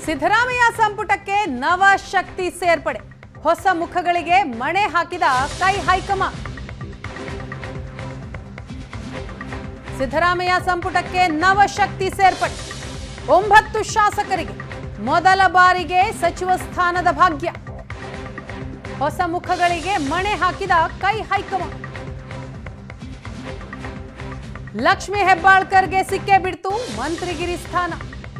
ಸಿದ್ದರಾಮಯ್ಯ ಸಂಪುಟಕ್ಕೆ ನವ ಶಕ್ತಿ ಸೇರ್ಪಡೆ ಹೊಸ ಮುಖಗಳಿಗೆ ಮಣೆ ಹಾಕಿದ ಕೈ ಹೈಕಮಾಂಡ್ ಸಿದ್ದರಾಮಯ್ಯ ಸಂಪುಟಕ್ಕೆ ನವ ಶಕ್ತಿ ಸೇರ್ಪಡೆ ಒಂಬತ್ತು ಶಾಸಕರಿಗೆ ಮೊದಲ ಬಾರಿಗೆ ಸಚಿವ ಸ್ಥಾನದ ಭಾಗ್ಯ ಹೊಸ ಮುಖಗಳಿಗೆ ಮಣೆ ಹಾಕಿದ ಕೈ ಹೈಕಮಾಂಡ್ ಲಕ್ಷ್ಮಿ ಹೆಬ್ಬಾಳ್ಕರ್ಗೆ ಸಿಕ್ಕೇ ಬಿಡ್ತು ಮಂತ್ರಿಗಿರಿ ಸ್ಥಾನ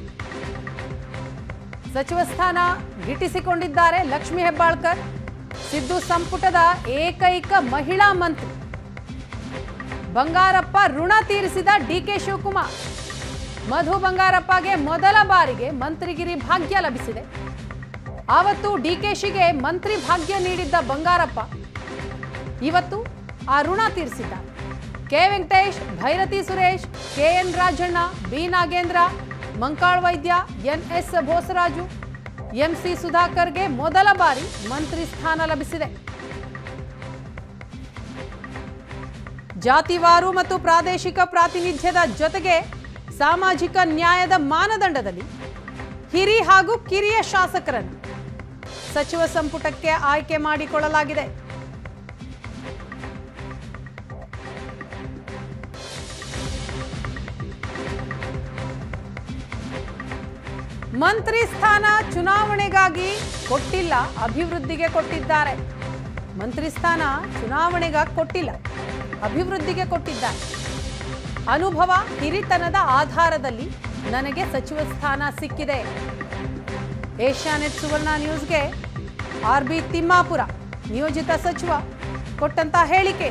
ಸಚಿವ ಸ್ಥಾನ ಗಿಟ್ಟಿಸಿಕೊಂಡಿದ್ದಾರೆ ಲಕ್ಷ್ಮಿ ಹೆಬ್ಬಾಳ್ಕರ್ ಸಿದ್ದು ಸಂಪುಟದ ಏಕೈಕ ಮಹಿಳಾ ಮಂತ್ರಿ ಬಂಗಾರಪ್ಪ ಋಣ ತೀರಿಸಿದ ಡಿಕೆ ಶಿವಕುಮಾರ್ ಮಧು ಬಂಗಾರಪ್ಪಗೆ ಮೊದಲ ಬಾರಿಗೆ ಮಂತ್ರಿಗಿರಿ ಭಾಗ್ಯ ಲಭಿಸಿದೆ ಆವತ್ತು ಡಿಕೆಶಿಗೆ ಮಂತ್ರಿ ಭಾಗ್ಯ ನೀಡಿದ್ದ ಬಂಗಾರಪ್ಪ ಇವತ್ತು ಆ ಋಣ ತೀರಿಸಿದ್ದಾರೆ K Venkatesh Byrathi Suresh KN Rajanna B Nagendra Mankal Vaidya NS Bosaraju MC ಸುಧಾಕರ್ಗೆ ಮೊದಲ ಬಾರಿ ಮಂತ್ರಿ ಸ್ಥಾನ ಲಭಿಸಿದೆ ಜಾತಿವಾರು ಮತ್ತು ಪ್ರಾದೇಶಿಕ ಪ್ರಾತಿನಿಧ್ಯದ ಜೊತೆಗೆ ಸಾಮಾಜಿಕ ನ್ಯಾಯದ ಮಾನದಂಡದಲ್ಲಿ ಹಿರಿ ಹಾಗೂ ಕಿರಿಯ ಶಾಸಕರನ್ನು ಸಚಿವ ಸಂಪುಟಕ್ಕೆ ಆಯ್ಕೆ ಮಾಡಿಕೊಳ್ಳಲಾಗಿದೆ ಮಂತ್ರಿ ಸ್ಥಾನ ಚುನಾವಣೆಗಾಗಿ ಕೊಟ್ಟಿಲ್ಲ ಅಭಿವೃದ್ಧಿಗೆ ಕೊಟ್ಟಿದ್ದಾರೆ ಮಂತ್ರಿ ಸ್ಥಾನ ಚುನಾವಣೆಗಾಗಿ ಕೊಟ್ಟಿಲ್ಲ ಅಭಿವೃದ್ಧಿಗೆ ಕೊಟ್ಟಿದ್ದಾರೆ ಅನುಭವ ಹಿರಿತನದ ಆಧಾರದಲ್ಲಿ ನನಗೆ ಸಚಿವ ಸ್ಥಾನ ಸಿಕ್ಕಿದೆ ಏಷ್ಯಾನೆಟ್ ಸುವರ್ಣ ನ್ಯೂಸ್ಗೆ ಆರ್ ಬಿ ತಿಮ್ಮಾಪುರ ನಿಯೋಜಿತ ಸಚಿವ ಕೊಟ್ಟಂತ ಹೇಳಿಕೆ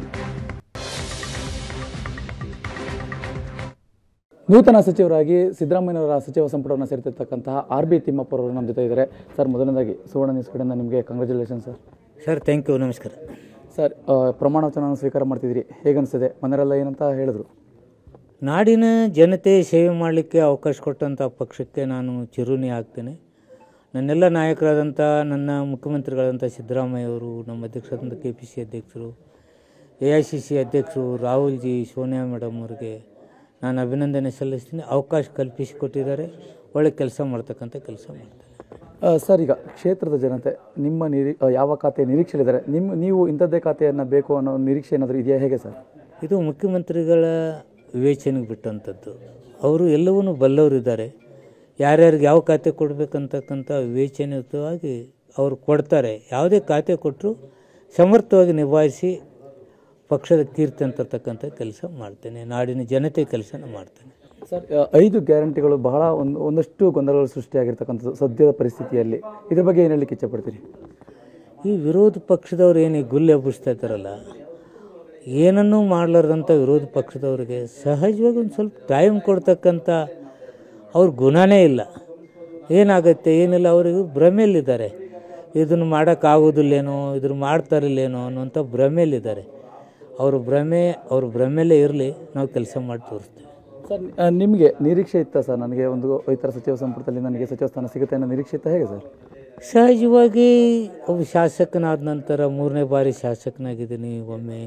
ನೂತನ ಸಚಿವರಾಗಿ ಸಿದ್ದರಾಮಯ್ಯನವರ ಸಚಿವ ಸಂಪುಟವನ್ನು ಸೇರ್ತಿರ್ತಕ್ಕಂತಹ ಆರ್ ಬಿ ತಿಮ್ಮಪ್ಪ ಅವರು ನಮ್ಮ ಜೊತೆ ಇದ್ದಾರೆ ಸರ್ ಮೊದಲನೇದಾಗಿ ಸುವರ್ಣ ನ್ಯೂಸ್ ಕಡೆಯಿಂದ ನಿಮಗೆ congratulation sir sir thank you ನಮಸ್ಕಾರ ಸರ್ ಆ, ಪ್ರಮಾಣ ವಚನ ಸ್ವೀಕಾರ ಮಾಡ್ತಿದ್ರಿ ಹೇಗನ್ನಿಸಿದೆ ಮನೆಯರೆಲ್ಲ ಏನಂತ ಹೇಳಿದ್ರು ನಾಡಿನ ಜನತೆ ಸೇವೆ ಮಾಡಲಿಕ್ಕೆ ಅವಕಾಶ ಕೊಟ್ಟಂಥ ಪಕ್ಷಕ್ಕೆ ನಾನು ಚಿರುಣಿ ಆಗ್ತೇನೆ ನನ್ನೆಲ್ಲ ನಾಯಕರಾದಂಥ ನನ್ನ ಮುಖ್ಯಮಂತ್ರಿಗಳಾದಂಥ ಸಿದ್ದರಾಮಯ್ಯ ಅವರು ನಮ್ಮ ಅಧ್ಯಕ್ಷರಾದಂಥ ಕೆ ಪಿ ಸಿ ಅಧ್ಯಕ್ಷರು ಎ ಐ ಸಿ ಸಿ ಅಧ್ಯಕ್ಷರು ರಾಹುಲ್ ಜಿ ಸೋನಿಯಾ ಮೇಡಮ್ ಅವರಿಗೆ ನಾನು ಅಭಿನಂದನೆ ಸಲ್ಲಿಸ್ತೀನಿ ಅವಕಾಶ ಕಲ್ಪಿಸಿಕೊಟ್ಟಿದ್ದಾರೆ ಒಳ್ಳೆ ಕೆಲಸ ಮಾಡ್ತಕ್ಕಂಥ ಕೆಲಸ ಮಾಡ್ತೇನೆ ಆ, ಸರ್ ಈಗ ಕ್ಷೇತ್ರದ ಜನತೆ ನಿಮ್ಮ ನಿರೀ ಆ, ಯಾವ ಖಾತೆ ನಿರೀಕ್ಷೆಯಲ್ಲಿದ್ದಾರೆ ನಿಮ್ಮ ನೀವು ಇಂಥದ್ದೇ ಖಾತೆಯನ್ನು ಬೇಕು ಅನ್ನೋ ನಿರೀಕ್ಷೆ ಏನಾದರೂ ಇದೆಯಾ ಹೇಗೆ ಸರ್ ಇದು ಮುಖ್ಯಮಂತ್ರಿಗಳ ವಿವೇಚನೆಗೆ ಬಿಟ್ಟಂಥದ್ದು ಅವರು ಎಲ್ಲವನ್ನೂ ಬಲ್ಲವರಿದ್ದಾರೆ ಯಾರ್ಯಾರಿಗೆ ಯಾವ ಖಾತೆ ಕೊಡಬೇಕಂತಕ್ಕಂಥ ವಿವೇಚನೆಯುತವಾಗಿ ಅವರು ಕೊಡ್ತಾರೆ ಯಾವುದೇ ಖಾತೆ ಕೊಟ್ಟರು ಸಮರ್ಥವಾಗಿ ನಿಭಾಯಿಸಿ ಪಕ್ಷದ ಕೀರ್ತಿ ಅಂತರ್ತಕ್ಕಂಥ ಕೆಲಸ ಮಾಡ್ತೇನೆ ನಾಡಿನ ಜನತೆ ಕೆಲಸನ ಮಾಡ್ತೇನೆ ಸರ್ ಆ, ಐದು ಗ್ಯಾರಂಟಿಗಳು ಬಹಳ ಒಂದು ಒಂದಷ್ಟು ಗೊಂದಲಗಳು ಸೃಷ್ಟಿಯಾಗಿರ್ತಕ್ಕಂಥದ್ದು ಸದ್ಯದ ಪರಿಸ್ಥಿತಿಯಲ್ಲಿ ಇದ್ರ ಬಗ್ಗೆ ಏನು ಹೇಳಲಿಕ್ಕೆ ಇಚ್ಛಪಡ್ತೀರಿ ಈ ವಿರೋಧ ಪಕ್ಷದವ್ರು ಏನು ಈ ಗುಲ್ಲೆ ಹಬ್ಬಿಸ್ತಾ ಇದ್ದಾರಲ್ಲ ಏನನ್ನೂ ಮಾಡಲಾರ್ದಂಥ ವಿರೋಧ ಪಕ್ಷದವ್ರಿಗೆ ಸಹಜವಾಗಿ ಒಂದು ಸ್ವಲ್ಪ ಟೈಮ್ ಕೊಡ್ತಕ್ಕಂಥ ಅವ್ರ ಗುಣನೇ ಇಲ್ಲ ಏನಾಗುತ್ತೆ ಏನಿಲ್ಲ ಅವರಿಗೆ ಭ್ರಮೆಯಲ್ಲಿದ್ದಾರೆ ಇದನ್ನು ಮಾಡೋಕ್ಕಾಗೋದಿಲ್ಲೇನೋ ಇದನ್ನು ಮಾಡ್ತಾರಿಲ್ಲೇನೋ ಅನ್ನುವಂಥ ಭ್ರಮೆಯಲ್ಲಿದ್ದಾರೆ ಅವ್ರ ಭ್ರಮೆ ಅವ್ರ ಭ್ರಮೆಯಲ್ಲೇ ಇರಲಿ ನಾವು ಕೆಲಸ ಮಾಡಿ ತೋರಿಸ್ತೀವಿ ಸರ್ ಆ, ನಿಮಗೆ ನಿರೀಕ್ಷೆ ಇತ್ತಾ ಸರ್ ನನಗೆ ಒಂದು ಈ ಥರ ಸಚಿವ ಸಂಪುಟದಲ್ಲಿ ನನಗೆ ಸಚಿವ ಸ್ಥಾನ ಸಿಗುತ್ತೆ ಅನ್ನೋ ನಿರೀಕ್ಷೆ ಇತ್ತಾ ಹೇಗೆ ಸರ್ ಸಹಜವಾಗಿ ಒಬ್ಬ ಶಾಸಕನಾದ ನಂತರ ಮೂರನೇ ಬಾರಿ ಶಾಸಕನಾಗಿದ್ದೀನಿ ಒಮ್ಮೆ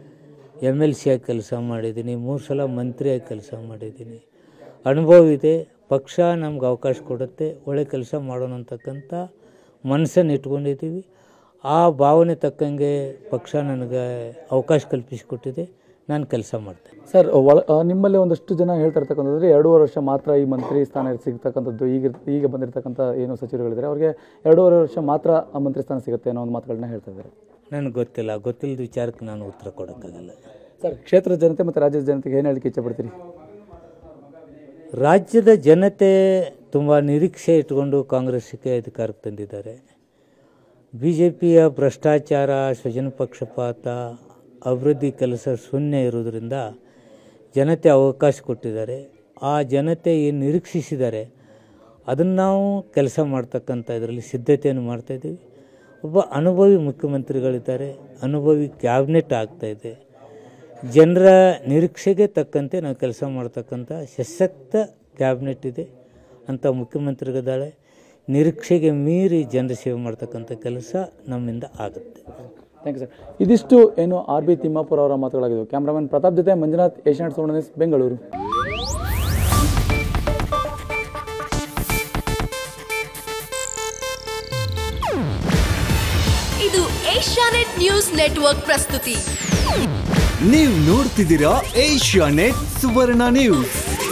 ಎಮ್ ಎಲ್ ಸಿಯಾಗಿ ಕೆಲಸ ಮಾಡಿದ್ದೀನಿ ಮೂರು ಸಲ ಮಂತ್ರಿಯಾಗಿ ಕೆಲಸ ಮಾಡಿದ್ದೀನಿ ಅನುಭವ ಇದೆ ಪಕ್ಷ ನಮ್ಗೆ ಅವಕಾಶ ಕೊಡುತ್ತೆ ಒಳ್ಳೆ ಕೆಲಸ ಮಾಡೋಣ ಅಂತಕ್ಕಂಥ ಮನಸ್ಸನ್ನು ಇಟ್ಕೊಂಡಿದ್ದೀವಿ ಆ ಭಾವನೆ ತಕ್ಕಂಗೆ ಪಕ್ಷ ನನಗೆ ಅವಕಾಶ ಕಲ್ಪಿಸಿಕೊಟ್ಟಿದೆ ನಾನು ಕೆಲಸ ಮಾಡ್ತೇನೆ ಸರ್ ಒಳ ಆ, ನಿಮ್ಮಲ್ಲಿ ಒಂದಷ್ಟು ಜನ ಹೇಳ್ತಾ ಇರ್ತಕ್ಕಂಥದ್ದು ಎರಡೂವರೆ ವರ್ಷ ಮಾತ್ರ ಈ ಮಂತ್ರಿ ಸ್ಥಾನ ಸಿಗ್ತಕ್ಕಂಥದ್ದು ಈಗ ಈಗ ಬಂದಿರತಕ್ಕಂಥ ಏನು ಸಚಿವರುಗಳಿದ್ದಾರೆ ಅವ್ರಿಗೆ ಎರಡೂವರೆ ವರ್ಷ ಮಾತ್ರ ಆ ಮಂತ್ರಿ ಸ್ಥಾನ ಸಿಗುತ್ತೆ ಅನ್ನೋ ಒಂದು ಮಾತುಗಳನ್ನ ಹೇಳ್ತಾ ಇದ್ದಾರೆ ನನಗೆ ಗೊತ್ತಿಲ್ಲ ಗೊತ್ತಿಲ್ಲದ ವಿಚಾರಕ್ಕೆ ನಾನು ಉತ್ತರ ಕೊಡೋಕ್ಕಾಗಲ್ಲ ಸರ್ ಕ್ಷೇತ್ರದ ಜನತೆ ಮತ್ತು ರಾಜ್ಯದ ಜನತೆಗೆ ಏನು ಹೇಳಲಿಕ್ಕೆ ಇಚ್ಛಪಡ್ತೀರಿ ರಾಜ್ಯದ ಜನತೆ ತುಂಬ ನಿರೀಕ್ಷೆ ಇಟ್ಕೊಂಡು ಕಾಂಗ್ರೆಸ್ಗೆ ಅಧಿಕಾರಕ್ಕೆ ತಂದಿದ್ದಾರೆ ಬಿ ಜೆ ಪಿಯ ಭ್ರಷ್ಟಾಚಾರ ಸ್ವಜನ ಪಕ್ಷಪಾತ ಅಭಿವೃದ್ಧಿ ಕೆಲಸ ಶೂನ್ಯ ಇರೋದ್ರಿಂದ ಜನತೆ ಅವಕಾಶ ಕೊಟ್ಟಿದ್ದಾರೆ ಆ ಜನತೆ ಏನು ನಿರೀಕ್ಷಿಸಿದ್ದಾರೆ ಅದನ್ನು ನಾವು ಕೆಲಸ ಮಾಡ್ತಕ್ಕಂಥ ಇದರಲ್ಲಿ ಸಿದ್ಧತೆಯನ್ನು ಮಾಡ್ತಾಯಿದ್ದೀವಿ ಒಬ್ಬ ಅನುಭವಿ ಮುಖ್ಯಮಂತ್ರಿಗಳಿದ್ದಾರೆ ಅನುಭವಿ ಕ್ಯಾಬಿನೆಟ್ ಆಗ್ತಾಯಿದೆ ಜನರ ನಿರೀಕ್ಷೆಗೆ ತಕ್ಕಂತೆ ನಾವು ಕೆಲಸ ಮಾಡ್ತಕ್ಕಂಥ ಸಶಕ್ತ ಕ್ಯಾಬಿನೆಟ್ ಇದೆ ಅಂತ ಮುಖ್ಯಮಂತ್ರಿಗಳಿದ್ದಾಳೆ ನಿರೀಕ್ಷೆಗೆ ಮೀರಿ ಜನರ ಸೇವೆ ಮಾಡ್ತಕ್ಕಂಥ ಕೆಲಸ ನಮ್ಮಿಂದ ಆಗುತ್ತೆ ಥ್ಯಾಂಕ್ ಯು ಸರ್ ಇದಿಷ್ಟು ಏನು ಆರ್ ಬಿ ತಿಮ್ಮಾಪುರ ಅವರ ಮಾತುಗಳಾಗಿದ್ದವು ಕ್ಯಾಮ್ರಾಮನ್ ಪ್ರತಾಪ್ ಜೊತೆ Manjunath Asianet Suvarna news Bengaluru Asianet news network ಪ್ರಸ್ತುತಿ ನೀವು ನೋಡ್ತಿದ್ದೀರಾ ಏಷ್ಯಾ ನೆಟ್ ಸುವರ್ಣ ನ್ಯೂಸ್